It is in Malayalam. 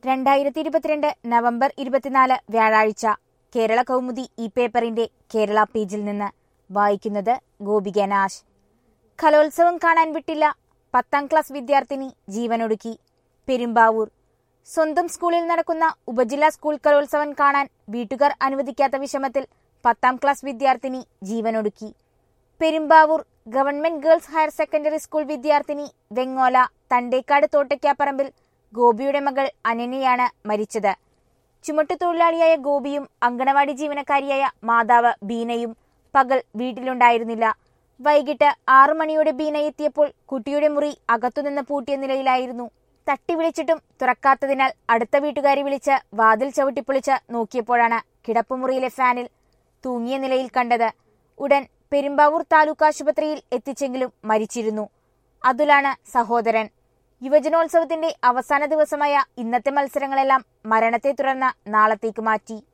രണ്ടായിരത്തി ഇരുപത്തിരണ്ട് നവംബർ ഇരുപത്തിനാല് വ്യാഴാഴ്ച കേരള കൗമുദി ഈ പേപ്പറിന്റെ കേരള പേജിൽ നിന്ന് വായിക്കുന്നത് ഗോപിക നാശ് കലോത്സവം കാണാൻ വിട്ടില്ല പത്താം ക്ലാസ് വിദ്യാർത്ഥിനി ജീവനൊടുക്കി പെരുമ്പാവൂർ സ്വന്തം സ്കൂളിൽ നടക്കുന്ന ഉപജില്ലാ സ്കൂൾ കലോത്സവം കാണാൻ വീട്ടുകാർ അനുവദിക്കാത്ത വിഷമത്തിൽ പത്താം ക്ലാസ് വിദ്യാർത്ഥിനി ജീവനൊടുക്കി Perumbavoor government girls higher secondary school വിദ്യാർത്ഥിനി വെങ്ങോല തണ്ടേക്കാട് തോട്ടയ്ക്കാപ്പറമ്പിൽ ഗോപിയുടെ മകൾ അനന്യയാണ് മരിച്ചത് ചുമട്ടുതൊഴിലാളിയായ ഗോപിയും അങ്കണവാടി ജീവനക്കാരിയായ മാതാവ് ബീനയും പകൽ വീട്ടിലുണ്ടായിരുന്നില്ല വൈകിട്ട് ആറു മണിയോടെ ബീന എത്തിയപ്പോൾ കുട്ടിയുടെ മുറി അകത്തുനിന്ന് പൂട്ടിയ നിലയിലായിരുന്നു തട്ടി വിളിച്ചിട്ടും തുറക്കാത്തതിനാൽ അടുത്ത വീട്ടുകാരി വിളിച്ച് വാതിൽ ചവിട്ടിപ്പൊളിച്ച് നോക്കിയപ്പോഴാണ് കിടപ്പുമുറിയിലെ ഫാനിൽ തൂങ്ങിയ നിലയിൽ കണ്ടത് ഉടൻ പെരുമ്പാവൂർ താലൂക്ക് ആശുപത്രിയിൽ എത്തിച്ചെങ്കിലും മരിച്ചിരുന്നു അതുലാണ് സഹോദരൻ യുവജനോത്സവത്തിന്റെ അവസാന ദിവസമായ ഇന്നത്തെ മത്സരങ്ങളെല്ലാം മരണത്തെ തുടർന്ന് നാളത്തേക്ക് മാറ്റി